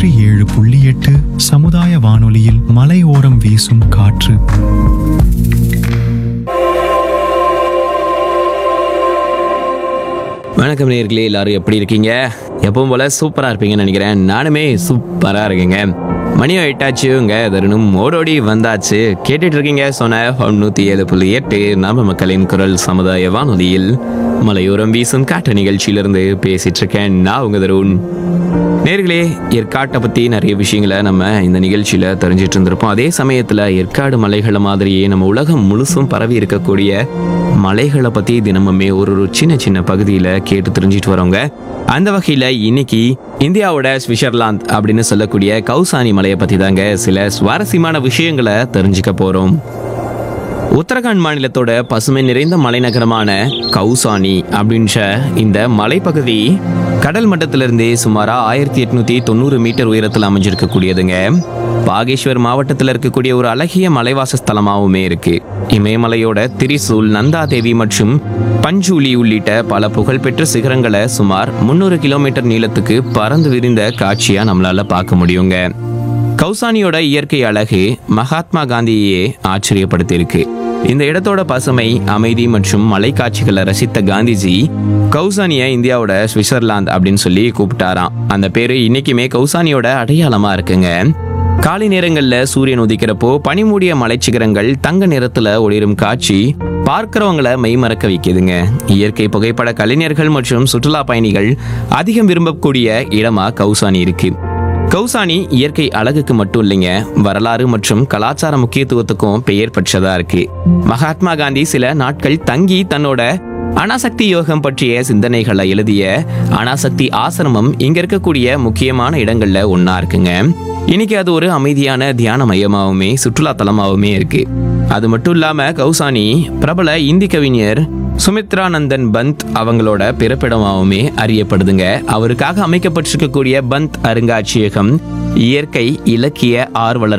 நூற்றி ஏழு புள்ளி எட்டு சமுதாய வானொலியில் மலையோரம் வீசும் காற்று வணக்கம் நேர்களே எல்லாரும் எப்படி இருக்கீங்க எப்பவும் போல சூப்பரா இருப்பீங்கன்னு நினைக்கிறேன் நானுமே சூப்பரா இருக்கேங்க மணியும் எட்டாச்சுங்க தருணம் ஓடோடி வந்தாச்சு கேட்டுட்டு இருக்கீங்க சொன்ன நூத்தி ஏழு புள்ளி எட்டு நம்ம மக்களின் குரல் சமுதாய வானொலியில் மலையோரம் வீசும் காற்று நிகழ்ச்சியிலிருந்து பேசிட்டு இருக்கேன் நான் உங்க தருண் நேர்களே ஏற்காட்டை பற்றி நிறைய விஷயங்களை நம்ம இந்த நிகழ்ச்சியில் தெரிஞ்சிட்டு இருந்திருப்போம் அதே சமயத்தில் ஏற்காடு மலைகளை மாதிரியே நம்ம உலகம் முழுசும் பரவி இருக்கக்கூடிய மலைகளை பற்றி தினமுமே ஒரு ஒரு சின்ன சின்ன பகுதியில் கேட்டு தெரிஞ்சிட்டு வரோங்க அந்த வகையில் இன்னைக்கு இந்தியாவோட ஸ்விட்சர்லாந்து அப்படின்னு சொல்லக்கூடிய கௌசானி மலையை பற்றி தாங்க சில சுவாரஸ்யமான விஷயங்களை தெரிஞ்சுக்க போகிறோம் உத்தரகாண்ட் மாநிலத்தோட பசுமை நிறைந்த மலைநகரமான கௌசானி அப்படின்ற இந்த மலைப்பகுதி கடல் மட்டத்திலிருந்தே சுமாரா ஆயிரத்தி எட்நூத்தி தொண்ணூறு மீட்டர் உயரத்தில் அமைஞ்சிருக்கக்கூடியதுங்க பாகேஷ்வர் மாவட்டத்தில் இருக்கக்கூடிய ஒரு அழகிய மலைவாச ஸ்தலமாகவுமே இருக்கு இமயமலையோட திரிசூல் நந்தாதேவி மற்றும் பஞ்சூலி உள்ளிட்ட பல புகழ்பெற்ற சிகரங்களை சுமார் முந்நூறு கிலோமீட்டர் நீளத்துக்கு பறந்து விரிந்த காட்சியா நம்மளால பார்க்க முடியுங்க கௌசானியோட இயற்கை அழகு மகாத்மா காந்தியே ஆச்சரியப்படுத்தியிருக்கு இந்த இடத்தோட பசுமை அமைதி மற்றும் மலைக்காட்சிகளை ரசித்த காந்திஜி கௌசானியை இந்தியாவோட சுவிட்சர்லாந்து அப்படின்னு சொல்லி கூப்பிட்டாராம் அந்த பேரு இன்னைக்குமே கௌசானியோட அடையாளமா இருக்குங்க காலை நேரங்கள்ல சூரியன் உதிக்கிறப்போ பனிமூடிய மலைச்சிகரங்கள் தங்க நிறத்துல ஒளிரும் காட்சி பார்க்கிறவங்கள மெய்மறக்க வைக்குதுங்க இயற்கை புகைப்பட கலைஞர்கள் மற்றும் சுற்றுலா பயணிகள் அதிகம் விரும்பக்கூடிய இடமா கௌசானி இருக்கு கௌசானி இயற்கை அழகுக்கு மட்டும் இல்லைங்க வரலாறு மற்றும் கலாச்சார முக்கியத்துவத்துக்கும் பெயர் பெற்றதா இருக்கு மகாத்மா காந்தி சில நாட்கள் தங்கி தன்னோட அனாசக்தி யோகம் பற்றிய சிந்தனைகளை எழுதிய அனாசக்தி ஆசிரமம் இங்க இருக்கக்கூடிய முக்கியமான இடங்கள்ல ஒண்ணா இருக்குங்க இன்னைக்கு அது ஒரு அமைதியான தியான மையமாவுமே சுற்றுலா தலமாவுமே இருக்கு அது மட்டும் இல்லாம கௌசானி பிரபல இந்தி கவிஞர் சுமித்ரானந்தன் பந்த் அவங்களோட பிறப்பிடமாகவுமே அறியப்படுதுங்க அவருக்காக அமைக்கப்பட்டிருக்கக்கூடிய பந்த் அருங்காட்சியகம் இயற்கை இலக்கிய ஆர்வலர்